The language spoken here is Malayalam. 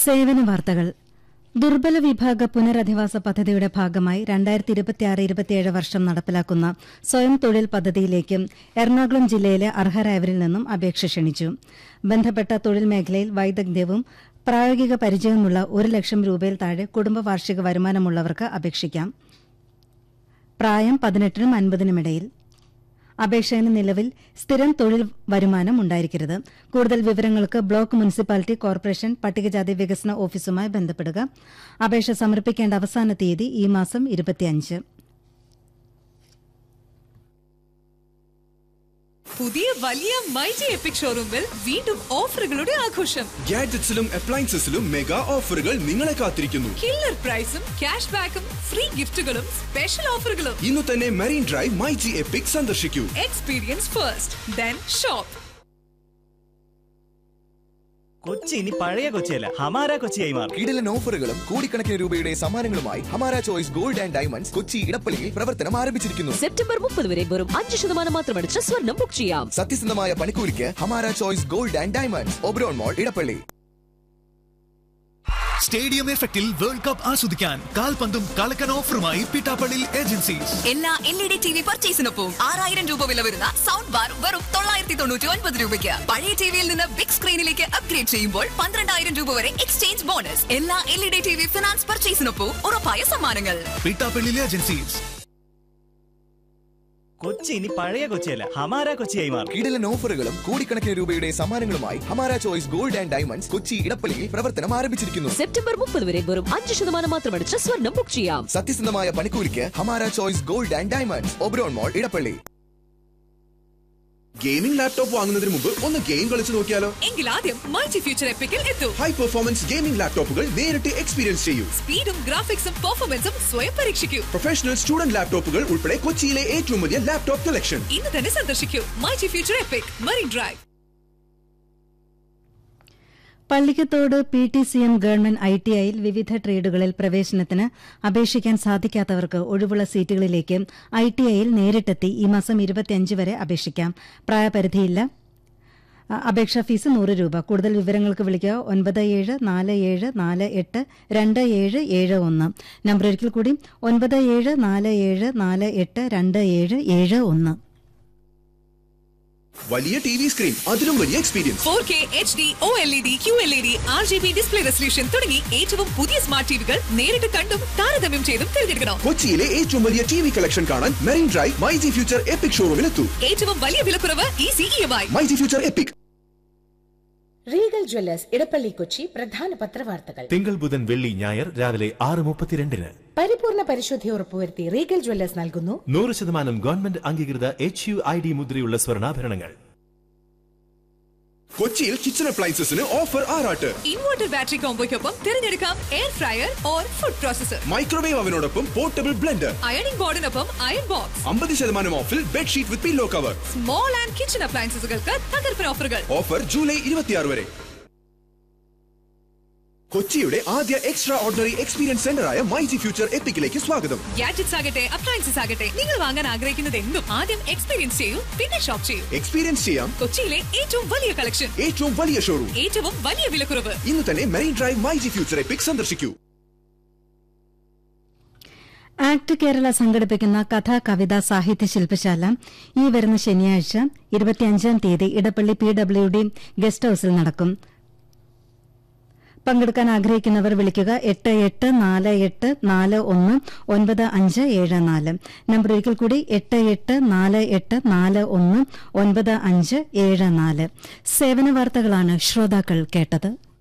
സേവന വാർത്തകൾ ദുർബല വിഭാഗ പുനരധിവാസ പദ്ധതിയുടെ ഭാഗമായി രണ്ടായിരത്തി ഇരുപത്തിയാറ് ഇരുപത്തിയേഴ് വർഷം നടപ്പിലാക്കുന്ന സ്വയം തൊഴിൽ പദ്ധതിയിലേക്ക് എറണാകുളം ജില്ലയിലെ അർഹരായവരിൽ നിന്നും അപേക്ഷ ക്ഷണിച്ചു ബന്ധപ്പെട്ട തൊഴിൽ മേഖലയിൽ വൈദഗ്ധ്യവും പ്രായോഗിക പരിചയവുമുള്ള ഒരു ലക്ഷം രൂപയിൽ താഴെ കുടുംബ വാർഷിക വരുമാനമുള്ളവർക്ക് അപേക്ഷിക്കാം പ്രായം പതിനെട്ടിനും അൻപതിനും ഇടയിൽ അപേക്ഷകന് നിലവിൽ സ്ഥിരം തൊഴിൽ വരുമാനം ഉണ്ടായിരിക്കരുത് കൂടുതൽ വിവരങ്ങൾക്ക് ബ്ലോക്ക് മുനിസിപ്പാലിറ്റി കോർപ്പറേഷൻ പട്ടികജാതി വികസന ഓഫീസുമായി ബന്ധപ്പെടുക അപേക്ഷ സമർപ്പിക്കേണ്ട അവസാന തീയതി ഈ മാസം ഇരുപത്തിയഞ്ച് പുതിയ വലിയ മൈജി എപ്പിക് ഷോറൂമിൽ വീണ്ടും ഓഫറുകളുടെ ആഘോഷം ഗാഡ്ജറ്റ്സിലും അപ്ലയൻസസിലും മെഗാ ഓഫറുകൾ നിങ്ങളെ കാത്തിരിക്കുന്നു കില്ലർ പ്രൈസും ക്യാഷ് ബാക്കും ഫ്രീ ഗിഫ്റ്റുകളും സ്പെഷ്യൽ ഓഫറുകളും ഇന്നു തന്നെ Marine Drive my G epic സന്ദർശിക്കൂ experience first then shop Kochi ഇനി പഴയ കൊച്ചിയല്ല ഹമാര കൊച്ചിയായി മാറും കിടിലൻ ഓഫറുകളും കോടിക്കണക്കിന് രൂപയുടെ സമ്മാനങ്ങളുമായി Hamara choice gold and diamonds Kochi ഇടപ്പള്ളിയിൽ പ്രവർത്തനം ആരംഭിച്ചിരിക്കുന്നു സെപ്റ്റംബർ മുപ്പത് വരെ വെറും അഞ്ച് ശതമാനം മാത്രമടിച്ച് സ്വർണം ബുക്ക് ചെയ്യാം സത്യസന്ധമായ പണിക്കൂലിക്ക് Hamara choice gold and diamonds Oberon mall Edappally stadium എഫക്റ്റിൽ വേൾഡ് കപ്പ് ആസ്വദിക്കാൻ കാൽപന്തും കളക്കൻ ഓഫറുമായി പിട്ടാപ്പള്ളി ഏജൻസീസ് എല്ലാ L E D T V പർച്ചേസിനൊപ്പം ആറായിരം രൂപ വില വരുന്ന സൗണ്ട് ബാർ വെറും തൊള്ളായിരത്തി തൊണ്ണൂറ്റി ഒൻപത് രൂപയ്ക്ക് പഴയ ടിവിയിൽ നിന്ന് ബിഗ് സ്ക്രീനിലേക്ക് അപ്ഗ്രേഡ് ചെയ്യുമ്പോൾ പന്ത്രണ്ടായിരം രൂപ വരെ എക്സ്ചേഞ്ച് ബോണസ് എല്ലാ L E D T V finance പർച്ചേസിനൊപ്പം ഉറപ്പായ സമ്മാനങ്ങൾ പിട്ടാപ്പള്ളി ഏജൻസീസ് കൊച്ചി ഇനി പഴയ കൊച്ചിയല്ല ഹമാര കൊച്ചിയായി മാറും കിടിലൻ ഓഫറുകളും കോടിക്കണക്കിന് രൂപയുടെ സമ്മാനങ്ങളുമായി Hamara choice gold and diamonds Kochi ഇടപ്പള്ളിയിൽ പ്രവർത്തനം ആരംഭിച്ചിരിക്കുന്നു സെപ്റ്റംബർ മുപ്പത് വരെ വെറും അഞ്ച് ശതമാനം മാത്രമടിച്ച് സ്വർണം ബുക്ക് ചെയ്യാം സത്യസന്ധമായ പണിക്കൂലിക്ക് Hamara choice gold and diamonds Oberon mall Edappally gaming laptop വാങ്ങുന്നതിന് മുമ്പ് ഒന്ന് ഗെയിം കളിച്ചു നോക്കിയാലോ എങ്കിൽ ആദ്യം മൈജി ഫ്യൂച്ചർ എപ്പിക്കിൽ എത്തൂ ഹൈ പെർഫോമൻസ് ഗെയിമിംഗ് ലാപ്ടോപ്പുകൾ നേരിട്ട് എക്സ്പീരിയൻസ് ചെയ്യൂ സ്പീഡും ഗ്രാഫിക്സും പെർഫോമൻസും സ്വയം പരീക്ഷിക്കൂ പ്രൊഫഷണൽ സ്റ്റുഡന്റ് ലാപ്ടോപ്പുകൾ ഉൾപ്പെടെ കൊച്ചിയിലെ ഏറ്റവും വലിയ ലാപ്ടോപ്പ് കളക്ഷൻ ഇന്ന് തന്നെ സന്ദർശിക്കൂ myG future epic Marine Drive Pallikkathodu P T C M government I T ഐയിൽ വിവിധ ട്രേഡുകളിൽ പ്രവേശനത്തിന് അപേക്ഷിക്കാൻ സാധിക്കാത്തവർക്ക് ഒഴിവുള്ള സീറ്റുകളിലേക്ക് ഐ ടി ഐയിൽ നേരിട്ടെത്തി ഈ മാസം ഇരുപത്തിയഞ്ച് വരെ അപേക്ഷിക്കാം പ്രായപരിധിയില്ല അ- അപേക്ഷാ ഫീസ് നൂറ് രൂപ കൂടുതൽ വിവരങ്ങൾക്ക് വിളിക്കുക ഒൻപത് ഏഴ് നാല് ഏഴ് നാല് എട്ട് രണ്ട് ഏഴ് ഏഴ് ഒന്ന് നമ്പർ ഒരിക്കൽ കൂടി ഒൻപത് ഏഴ് നാല് ഏഴ് നാല് എട്ട് രണ്ട് ഏഴ് ഏഴ് ഒന്ന് വലിയ ടി വി സ്ക്രീൻ അതിലും വലിയ experience four K H D O L E D Q L E D R G B display resolution തുടങ്ങി ഏറ്റവും പുതിയ സ്മാർട്ട് ടിവികൾ നേരിട്ട് കണ്ടും താരതമ്യം ചെയ്തും തിരഞ്ഞെടുക്കണം കൊച്ചിയിലെ ഏറ്റവും വലിയ ടി വി കളക്ഷൻ കാണാൻ Marine Drive my G future epic ഷോറൂമിലെത്തൂ ഏറ്റവും വലിയ വിലക്കുറവ് easy E M I my G future epic Regal Jewellers Edappally Kochi പ്രധാന പത്രവാർത്തകൾ തിങ്കൾ ബുധൻ വെള്ളി ഞായർ രാവിലെ ആറ് മുപ്പത്തിരണ്ടിന് പരിപൂർണ പരിശുദ്ധി ഉറപ്പുവരുത്തി റീഗൽ ജ്വല്ലേഴ്സ് നൽകുന്നു നൂറ് ശതമാനം ഗവൺമെന്റ് അംഗീകൃത എച്ച് യു ഐ ഡി മുദ്രയുള്ള സ്വർണ്ണാഭരണങ്ങൾ കൊച്ചിയിൽ കിച്ചൺ അപ്ലയൻസസിന് ഓഫർ ആറാട്ട് ഇൻവെർട്ടർ ബാറ്ററി കോംബോയ്ക്കൊപ്പം തിരഞ്ഞെടുക്കാം air fryer or food processor microwave അവനോടൊപ്പം പോർട്ടബിൾ ബ്ലെൻഡർ അയണിംഗ് ബോർഡിനൊപ്പം അയൺ ബോക്സ് അമ്പത് ശതമാനം ഓഫിൽ bedsheet with pillow cover small and kitchen അപ്ലയൻസസുകൾക്ക് തകർപ്പൻ ഓഫറുകൾ ഓഫർ ജൂലൈ ഇരുപത്തിയാറ് വരെ കൊച്ചിയുടെ ആദ്യ എക്സ്ട്രാ ഓർഡിനറി എക്സ്പീരിയൻസ് സെന്ററായ മൈ ജി ഫ്യൂച്ചർ എപ്പിക്കിലേക്ക് സ്വാഗതം ഗാഡ്ജറ്റ്സ് ആകട്ടെ അപ്ലയൻസസ് ആകട്ടെ നിങ്ങൾ വാങ്ങാൻ ആഗ്രഹിക്കുന്നത് എന്തും ആദ്യം എക്സ്പീരിയൻസ് ചെയ്യൂ പിന്നെ ഷോപ്പ് ചെയ്യൂ എക്സ്പീരിയൻസ് ചെയ്യാം കൊച്ചിയിലെ ഏറ്റവും വലിയ കളക്ഷൻ ഏറ്റവും വലിയ ഷോറൂം ഏറ്റവും വലിയ വിലക്കുറവ് ഇന്ന് തന്നെ Marine Drive my G future epic സന്ദർശിക്കൂ ആക്ട് കേരള സംഘടിപ്പിക്കുന്ന കഥാ കവിത സാഹിത്യ ശില്പശാല ഈ വരുന്ന ശനിയാഴ്ച ഇരുപത്തിയഞ്ചാം തീയതി Edappally P W D guest ഹൌസിൽ നടക്കും പങ്കെടുക്കാൻ ആഗ്രഹിക്കുന്നവർ വിളിക്കുക എട്ട് എട്ട് നാല് എട്ട് നാല് ഒന്ന് ഒൻപത് അഞ്ച് ഏഴ് നാല് നമ്പർ ഒരിക്കൽ കൂടി എട്ട് എട്ട് നാല് എട്ട് നാല് ഒന്ന് ഒൻപത് അഞ്ച് ഏഴ് നാല് സേവന വാർത്തകളാണ് ശ്രോതാക്കൾ കേട്ടത്